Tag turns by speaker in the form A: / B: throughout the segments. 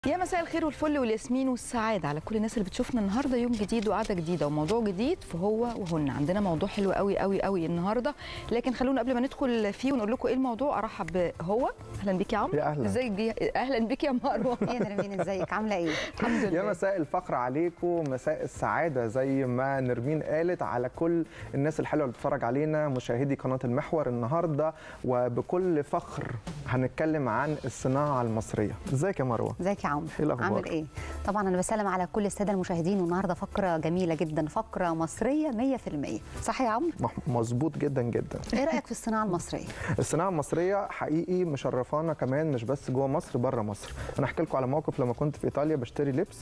A: يا مساء الخير والفل والياسمين والسعاده على كل الناس اللي بتشوفنا النهارده يوم جديد وقعده جديده وموضوع جديد فهو وهن عندنا موضوع حلو قوي قوي قوي النهارده لكن خلونا قبل ما ندخل فيه ونقول لكم ايه الموضوع ارحب بهو اهلا بيك يا عمرو
B: يا أهلا.
A: ازيك دي اهلا بيك يا مروه
C: يا نرمين ازيك عامله ايه
A: الحمد
B: يا
A: لله
B: مساء الفخر عليكم مساء السعادة زي ما نرمين قالت على كل الناس الحلوة اللي بتتفرج علينا مشاهدي قناة المحور النهاردة وبكل فخر هنتكلم عن الصناعة المصرية ازيك يا مروة
C: ازيك يا عمرو
B: إيه الأخبار؟
C: عامل ايه طبعا انا بسلم على كل الساده المشاهدين والنهارده فقره جميله جدا فقره مصريه 100% صح يا عمرو
B: مح- مظبوط جدا جدا
C: ايه رايك في الصناعه المصريه
B: الصناعة المصرية حقيقي مشرفانا كمان مش بس جوه مصر بره مصر انا احكي لكم على موقف لما كنت في ايطاليا بشتري لبس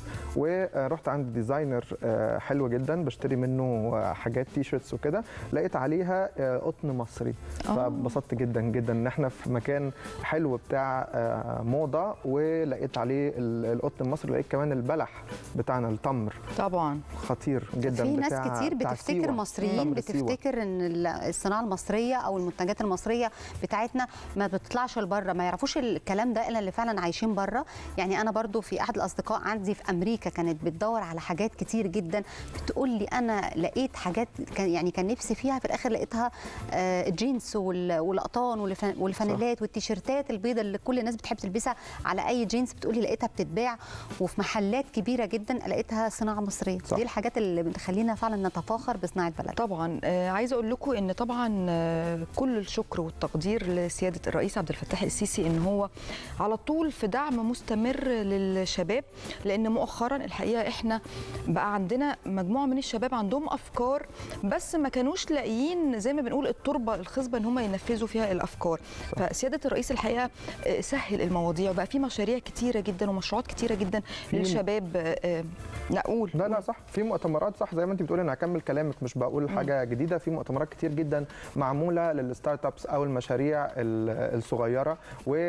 B: ورحت عند ديزاينر آه، حلو جدا بشتري منه آه، حاجات تي شيرتس وكده لقيت عليها آه، قطن مصري
A: آه.
B: فبسطت جدا جدا ان احنا في مكان حلو بتاع آه، موضه ولقيت عليه ال- القطن المصري لقيت كمان البلح بتاعنا التمر
A: طبعا
B: خطير جدا
C: في ناس
B: بتاع-
C: كتير
B: بتاع
C: بتفتكر
B: سيوة.
C: مصريين
B: تمر سيوة.
C: بتفتكر ان ال- الصناعه المصريه او المنتجات المصريه بتاعتنا ما بتطلعش لبره ما يعرفوش الكلام ده الا اللي فعلا عايشين بره يعني انا برضو في احد الاصدقاء عندي في امريكا كانت بتدور على حاجات كتير جدا بتقول لي انا لقيت حاجات كان يعني كان نفسي فيها في الاخر لقيتها آه، الجينز وال- والاقطان والف- والفانيلات والتيشيرتات البيضاء اللي كل الناس بتحب تلبسها على اي جينز بتقولي لقيتها بتتباع وفي محلات كبيره جدا لقيتها صناعه مصريه
B: صح.
C: دي الحاجات اللي بتخلينا فعلا نتفاخر بصناعه بلد
A: طبعا آه، عايزه اقول لكم ان طبعا آه، كل الشكر والتقدير لسياده الرئيس عبد الفتاح السيسي ان هو على طول في دعم مستمر للشباب لان مؤخرا الحقيقه احنا بقى عندنا مجموعه من الشباب عندهم افكار بس ما كانوش لاقيين زي ما بنقول التربه الخصبه ان هم ينفذوا فيها الافكار فسياده الرئيس الحقيقه آه، سهل المواضيع وبقى في مشاريع كتيره جدا ومشروعات كتيره جدا للشباب آه، آه، لا قول
B: لا لا صح في مؤتمرات صح زي ما انت بتقولي انا هكمل كلامك مش بقول حاجه جديده في مؤتمرات كتير جدا معموله للستارت ابس او المشاريع ال- الصغيره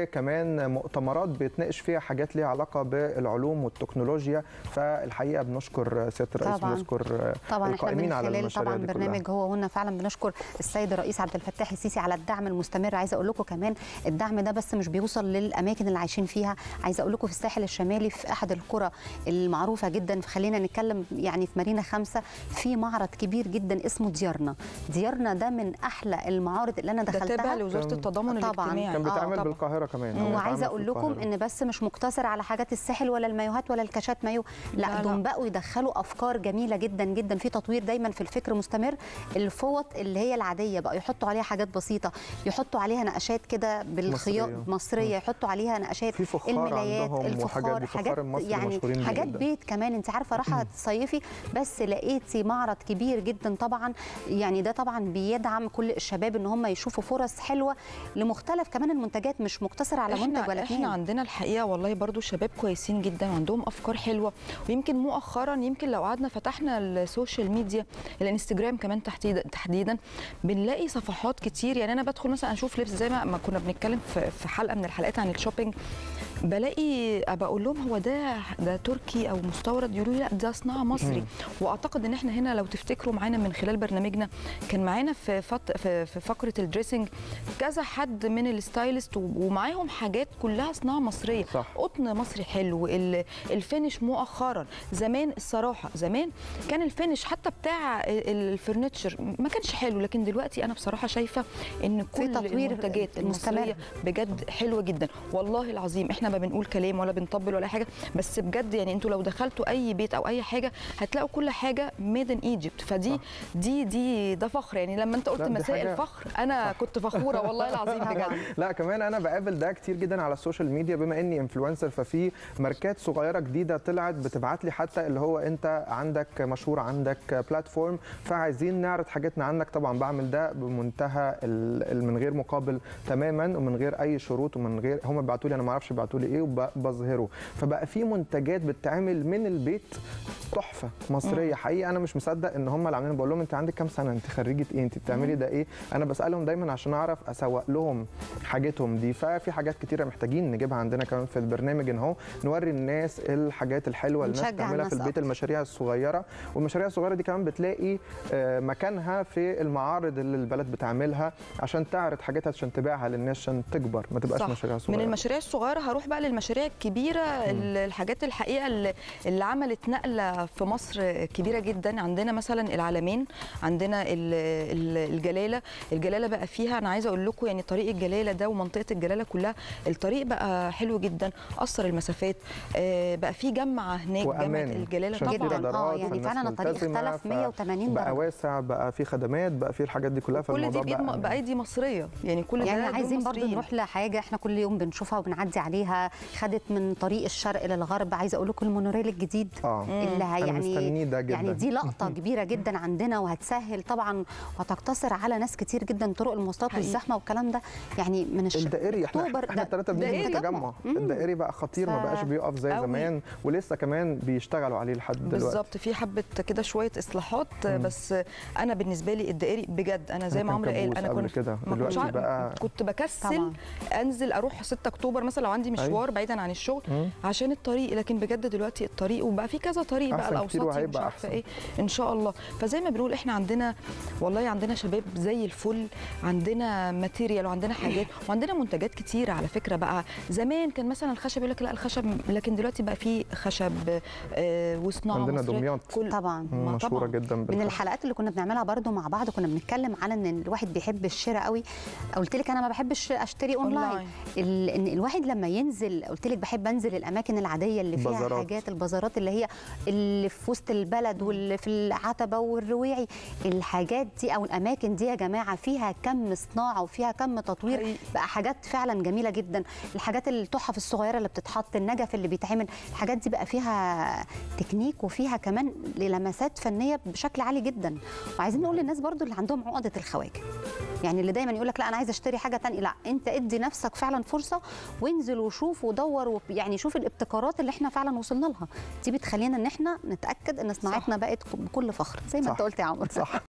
B: وكمان مؤتمرات بيتناقش فيها حاجات ليها علاقه بالعلوم والتكنولوجيا فالحقيقه بنشكر سياده الرئيس
C: طبعاً.
B: بنشكر
C: طبعا احنا
B: القائمين
C: من
B: على
C: خلال
B: المشاريع
C: طبعا
B: دي كلها.
C: برنامج هو هنا فعلا بنشكر السيد الرئيس عبد الفتاح السيسي على الدعم المستمر عايزه اقول لكم كمان الدعم ده بس مش بيوصل للاماكن اللي عايشين فيها عايزه اقول لكم في الساحل الشمالي في احد القرى المعروفه جدا خلينا نتكلم يعني في مارينا خمسة في معرض كبير جدا اسمه ديارنا ديارنا ده من احلى المعارض اللي انا
A: ده تابع
C: دخلتها
A: لوزاره
B: كان-
A: التضامن
C: طبعاً.
A: الاجتماعي
B: كان
C: آه،
B: بيتعمل
C: طبعاً.
B: بالقاهره كمان أو
C: وعايزه
B: بيتعمل
C: اقول
B: في
C: لكم
B: القاهرة.
C: ان بس مش مقتصر على حاجات الساحل ولا المايوهات ولا الكاشات مايو لا,
A: لا، لا.
C: دول بقوا يدخلوا افكار جميله جدا جدا في تطوير دايما في الفكر مستمر الفوط اللي هي العاديه بقوا يحطوا عليها حاجات بسيطه يحطوا عليها نقشات كده بالخياط
B: مصرية.
C: مصريه يحطوا عليها نقشات
B: في فخار
C: الملايات
B: عندهم وحاجات
C: الفخار
B: دي، فخار
C: حاجات
B: المصري
C: يعني
B: مشهورين بيه
C: حاجات
B: جداً.
C: بيت كمان انت عارفه رايحه تصيفي بس لقيتي معرض كبير جدا طبعا يعني ده طبعا بيدعم كل الشباب ان هم يشوفوا فرص حلوه لمختلف كمان المنتجات مش مقتصر على منتج ولا
A: احنا
C: اتنين
A: عندنا الحقيقه والله برضو شباب كويسين جدا وعندهم افكار حلوه ويمكن مؤخرا يمكن لو قعدنا فتحنا السوشيال ميديا الانستجرام كمان تحديدا تحديدا بنلاقي صفحات كتير يعني انا بدخل مثلا اشوف لبس زي ما ما كنا بنتكلم في في حلقه من الحلقات عن الشوبينج بلاقي ابقى اقول لهم هو ده ده تركي او مستورد يقولوا لي لا ده صناعه مصري واعتقد ان احنا هنا لو تفتكروا معانا من خلال برنامجنا كان معانا في فط... في في فقره الدريسنج كذا حد من الستايلست و- ومعاهم حاجات كلها صناعه مصريه
B: صح.
A: قطن مصري حلو ال- الفينش مؤخرا زمان الصراحه زمان كان الفينش حتى بتاع ال- الفرنتشر ما كانش حلو لكن دلوقتي انا بصراحه شايفه ان كل
C: تطوير
A: المنتجات
C: مستمر.
A: المصريه بجد حلوه جدا والله العظيم احنا ما بنقول كلام ولا بنطبل ولا حاجه بس بجد يعني انتوا لو دخلتوا اي بيت او اي حاجه هتلاقوا كل حاجه ميد ان ايجيبت فدي
B: صح.
A: دي دي ده فخر يعني لما انت قلت
B: لا، دي
A: مساء
B: حاجة-
A: الفخر انا كنت فخوره والله العظيم بجد
B: لا كمان انا بقابل ده كتير جدا على السوشيال ميديا بما اني انفلونسر ففي ماركات صغيره جديده طلعت بتبعت لي حتى اللي هو انت عندك مشهور عندك بلاتفورم فعايزين نعرض حاجاتنا عنك طبعا بعمل ده بمنتهى ال- ال- من غير مقابل تماما ومن غير اي شروط ومن غير هم بيبعتوا لي انا ما اعرفش بيبعتوا لي ايه وبظهره فبقى في منتجات بتتعمل من البيت تحفه مصريه حقيقه انا مش مصدق ان هم اللي عاملين بقول لهم انت عندك كام سنه انت خريجه ايه انت بتعملي ده ايه انا بسالهم دايما عشان اعرف اسوق لهم حاجتهم دي ففي حاجات كتيره محتاجين نجيبها عندنا كمان في البرنامج ان هو نوري الناس الحاجات الحلوه اللي الناس
C: ونشجع
B: بتعملها في
C: الناس
B: البيت
C: أكتر.
B: المشاريع الصغيره والمشاريع الصغيره دي كمان بتلاقي آه، مكانها في المعارض اللي البلد بتعملها عشان تعرض حاجاتها عشان تبيعها للناس عشان تكبر ما تبقاش
A: صح.
B: مشاريع صغيره
A: من المشاريع الصغيره هروح بقى للمشاريع الكبيره ال- الحاجات الحقيقه اللي, اللي عملت نقله في مصر كبيره جدا عندنا مثلا العالمين عندنا ال- ال- الجلاله الجلاله بقى فيها انا عايزه اقول لكم يعني طريق الجلاله ده ومنطقه الجلاله كلها الطريق بقى حلو جدا قصر المسافات آه، بقى في جامعه هناك جامعه
B: وامان
A: الجلاله
B: عشان في
C: جداً.
A: طبعا
C: آه،
B: رادارات
C: يعني
B: فالناس
C: فعلاً الطريق
B: ملتزمة،
C: اختلف 180
B: بقى
C: درجة.
B: واسع بقى في خدمات بقى في الحاجات دي كلها
A: كل دي
B: فالموضوع
A: بايد
B: بقى
A: بايدي مصريه يعني كل
C: يعني
A: ده دول
C: عايزين برضو
A: مصريين.
C: نروح لحاجه احنا كل يوم بنشوفها وبنعدي عليها خدت من طريق الشرق للغرب عايزه اقول لكم المونوريل الجديد
B: اه
C: اللي ه-
B: أنا مستنيه
C: يعني
B: ده جدا.
C: يعني دي لقطه كبيره جدا عندنا وهتسهل طبعا وهتقتصر على ناس كتير جدا طرق المواصلات
A: حقيقي.
C: والزحمه والكلام ده يعني من الش...
B: الدائري احنا
C: أكتوبر
B: احنا
C: ده-
B: الثلاثه بنيجي
C: دائري.
B: التجمع
C: مم.
B: الدائري بقى خطير ما
C: ف-
B: بقاش بيقف زي
A: أوي.
B: زمان ولسه كمان بيشتغلوا عليه لحد دلوقتي
A: بالظبط في حبه كده شويه اصلاحات بس انا بالنسبه لي الدائري بجد انا زي
B: أنا
A: ما
B: كان
A: عمرو قال
B: كابوس
A: انا
B: قبل
A: كنت
B: كده.
A: ما كنتش
B: دلوقتي
A: عارف-
B: بقى-
A: كنت بكسل
C: طبعاً.
A: انزل اروح 6 اكتوبر مثلا لو عندي مشوار بعيدا عن الشغل
B: مم.
A: عشان الطريق لكن بجد دلوقتي الطريق وبقى في كذا طريق بقى
B: أحسن كتير
A: الاوسطي مش
B: وهيبقى
A: عارفه
B: أحسن.
A: ايه ان شاء الله فزي ما بنقول احنا عندنا والله عندنا شباب زي الفل عندنا ماتيريال وعندنا حاجات وعندنا منتجات كتير على فكره بقى زمان كان مثلا الخشب يقول لك لا الخشب لكن دلوقتي بقى في خشب آه، وصناعه
B: عندنا
A: مصرية.
B: دمياط.
A: كل
C: طبعا
A: ما
B: مشهوره
A: طبعاً.
B: جدا
C: من
B: بالخشب.
C: الحلقات اللي كنا بنعملها برضو مع بعض كنا بنتكلم على ان الواحد بيحب الشراء قوي قلت لك انا ما بحبش اشتري اونلاين
A: أونلاين.
C: ال- ان الواحد لما ينزل قلت لك بحب انزل الاماكن العاديه اللي فيها
B: البازارات.
C: حاجات البازارات اللي هي اللي في وسط البلد واللي في العتبه والرويعي الحاجات دي او الاماكن دي يا جماعه فيها كم صناعه وفيها كم تطوير
A: حقيقي.
C: بقى حاجات فعلا جميله جدا الحاجات التحف الصغيره اللي بتتحط النجف اللي بيتعمل الحاجات دي بقى فيها تكنيك وفيها كمان لمسات فنيه بشكل عالي جدا وعايزين نقول للناس برضو اللي عندهم عقده الخواجه يعني اللي دايما يقول لك لا انا عايز اشتري حاجه تانية لا انت ادي نفسك فعلا فرصه وانزل وشوف ودور يعني شوف الابتكارات اللي احنا فعلا وصلنا لها دي بتخلينا ان احنا نتاكد ان صناعتنا بقت بكل فخر زي ما
B: صح.
C: انت قلت يا عمرو
B: صح